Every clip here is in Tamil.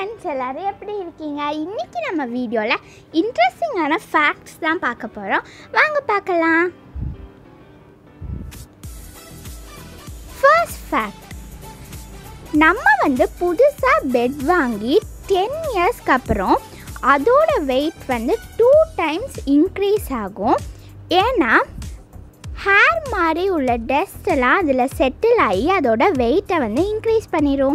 ஃப்ரெண்ட்ஸ் எல்லோரும் எப்படி இருக்கீங்க இன்றைக்கி நம்ம வீடியோவில் இன்ட்ரெஸ்டிங்கான ஃபேக்ட்ஸ் தான் பார்க்க போகிறோம் வாங்க பார்க்கலாம் ஃபர்ஸ்ட் ஃபேக்ட் நம்ம வந்து புதுசாக பெட் வாங்கி டென் இயர்ஸ்க்கு அப்புறம் அதோட வெயிட் வந்து டூ டைம்ஸ் இன்க்ரீஸ் ஆகும் ஏன்னா ஹேர் மாதிரி உள்ள டஸ்ட் எல்லாம் அதில் செட்டில் ஆகி அதோட வெயிட்டை வந்து இன்க்ரீஸ் பண்ணிடும்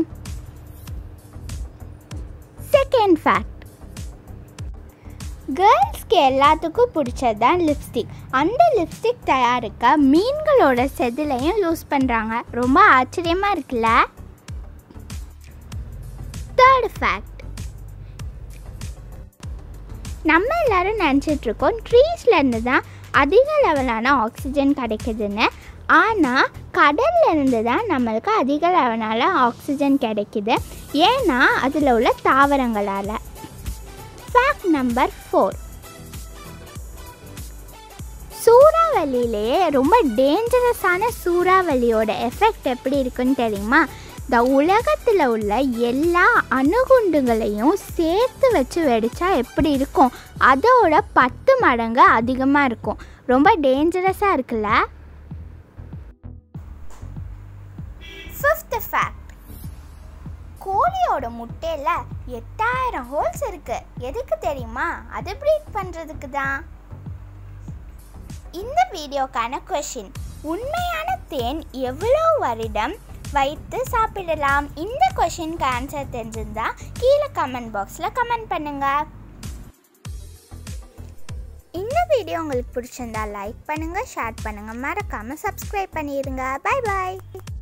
செகண்ட் ஃபேக்ட் கேர்ள்ஸ்க்கு எல்லாத்துக்கும் பிடிச்சது தான் லிப்ஸ்டிக் அந்த லிப்ஸ்டிக் தயாரிக்க மீன்களோட செதிலையும் யூஸ் பண்ணுறாங்க ரொம்ப ஆச்சரியமாக இருக்குல்ல தேர்ட் ஃபேக்ட் நம்ம எல்லாரும் நினச்சிட்டு இருக்கோம் ட்ரீஸ்லேருந்து தான் அதிக லெவலான ஆக்சிஜன் கிடைக்குதுன்னு ஆனால் கடல்லேருந்து தான் நம்மளுக்கு அதிக லெவலான ஆக்சிஜன் கிடைக்குது ஏன்னா அதில் உள்ள தாவரங்களால் ஃபேக்ட் நம்பர் ஃபோர் சூறாவளியிலேயே ரொம்ப டேஞ்சரஸான சூறாவளியோட எஃபெக்ட் எப்படி இருக்குன்னு தெரியுமா இந்த உலகத்தில் உள்ள எல்லா அணுகுண்டுகளையும் சேர்த்து வச்சு வெடிச்சா எப்படி இருக்கும் அதோட பத்து மடங்கு அதிகமாக இருக்கும் ரொம்ப டேஞ்சரஸாக இருக்குல்ல ஃபிஃப்த் ஃபேக்ட் கோழியோட முட்டையில் எட்டாயிரம் ஹோல்ஸ் இருக்கு எதுக்கு தெரியுமா அது ப்ரீட் பண்ணுறதுக்கு தான் இந்த வீடியோக்கான கொஷின் உண்மையான தேன் எவ்வளோ வருடம் வைத்து சாப்பிடலாம் இந்த கொஷினுக்கு ஆன்சர் தெரிஞ்சிருந்தா கீழே கமெண்ட் பாக்ஸில் கமெண்ட் பண்ணுங்க இந்த வீடியோ உங்களுக்கு பிடிச்சிருந்தா லைக் பண்ணுங்கள் ஷேர் பண்ணுங்கள் மறக்காமல் சப்ஸ்கிரைப் பண்ணிடுங்க பை பாய்